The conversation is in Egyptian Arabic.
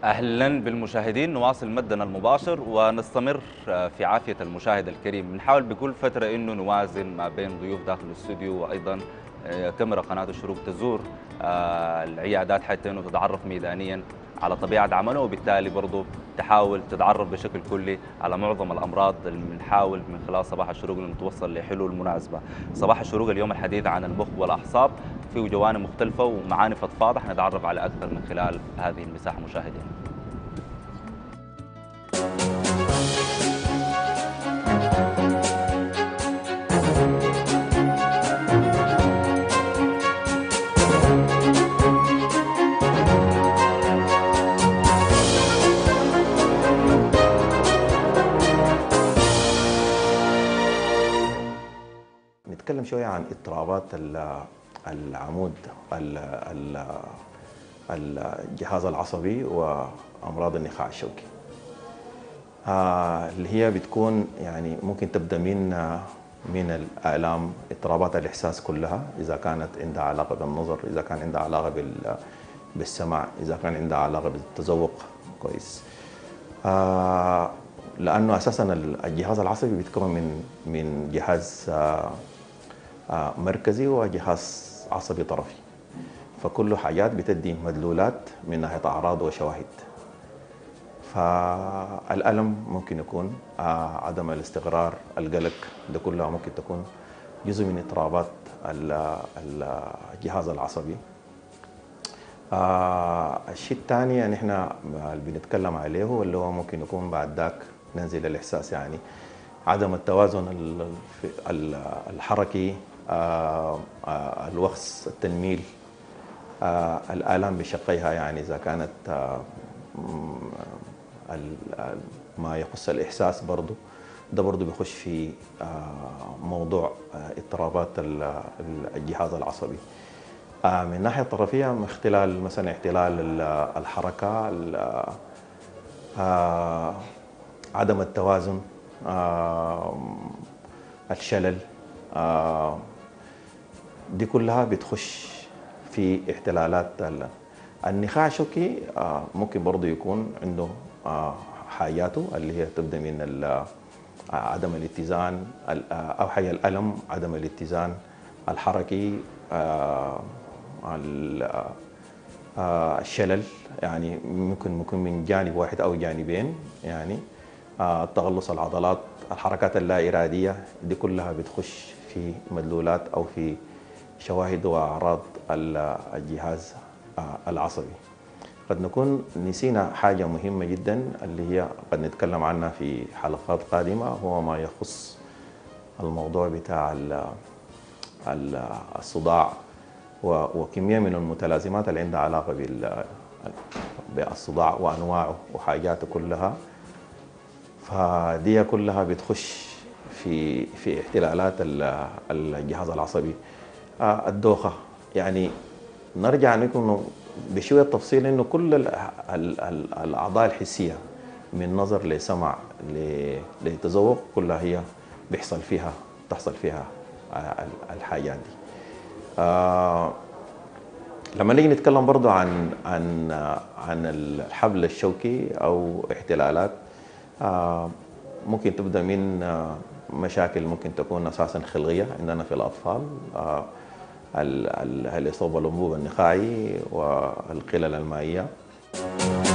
اهلا بالمشاهدين نواصل مدنا المباشر ونستمر في عافيه المشاهد الكريم بنحاول بكل فتره انه نوازن ما بين ضيوف داخل الاستوديو وايضا كاميرا قناه الشروق تزور العيادات حتى انه تتعرف ميدانيا على طبيعه عمله وبالتالي برضه تحاول تتعرف بشكل كلي على معظم الامراض اللي بنحاول من خلال صباح الشروق انه نتوصل لحلول مناسبه. صباح الشروق اليوم الحديث عن المخ والاعصاب فيه جوانب مختلفه ومعاني فضفاضه حنتعرف على اكثر من خلال هذه المساحه مشاهدينا. نتكلم شوية عن اضطرابات العمود الجهاز العصبي وأمراض النخاع الشوكي اللي هي بتكون يعني ممكن تبدأ من من الآلام اضطرابات الإحساس كلها إذا كانت عندها علاقة بالنظر إذا كان عندها علاقة بالسمع إذا كان عندها علاقة بالتذوق كويس لأنه أساسا الجهاز العصبي بيتكون من من جهاز مركزي وجهاز عصبي طرفي فكل حاجات بتدي مدلولات من ناحية أعراض وشواهد فالألم ممكن يكون عدم الاستقرار القلق ده كلها ممكن تكون جزء من اضطرابات الجهاز العصبي الشيء الثاني يعني احنا بنتكلم عليه اللي هو ممكن يكون بعد ذاك ننزل الإحساس يعني عدم التوازن الحركي الوخز التنميل الآلام بشقيها يعني إذا كانت ما يخص الإحساس برضو ده برضو بيخش في موضوع اضطرابات الجهاز العصبي من الناحية الطرفية اختلال مثلا اختلال الحركة عدم التوازن الشلل دي كلها بتخش في احتلالات النخاع الشوكي ممكن برضه يكون عنده حاجاته اللي هي تبدا من عدم الاتزان او حي الالم عدم الاتزان الحركي الشلل يعني ممكن يكون من جانب واحد او جانبين يعني تغلص العضلات الحركات اللا اراديه دي كلها بتخش في مدلولات او في شواهد واعراض الجهاز العصبي قد نكون نسينا حاجه مهمه جدا اللي هي قد نتكلم عنها في حلقات قادمه هو ما يخص الموضوع بتاع الصداع وكميه من المتلازمات اللي عندها علاقه بالصداع وانواعه وحاجاته كلها فدي كلها بتخش في في احتلالات الجهاز العصبي الدوخه يعني نرجع نكون بشويه تفصيل انه كل الاعضاء الحسيه من نظر لسمع لتذوق كلها هي بيحصل فيها تحصل فيها الحاجات دي آه لما نيجي نتكلم برضو عن عن عن الحبل الشوكي او احتلالات آه ممكن تبدا من آه مشاكل ممكن تكون اساسا خلقيه عندنا في الاطفال آه الاصابه الانبوب النخاعي والقلل المائيه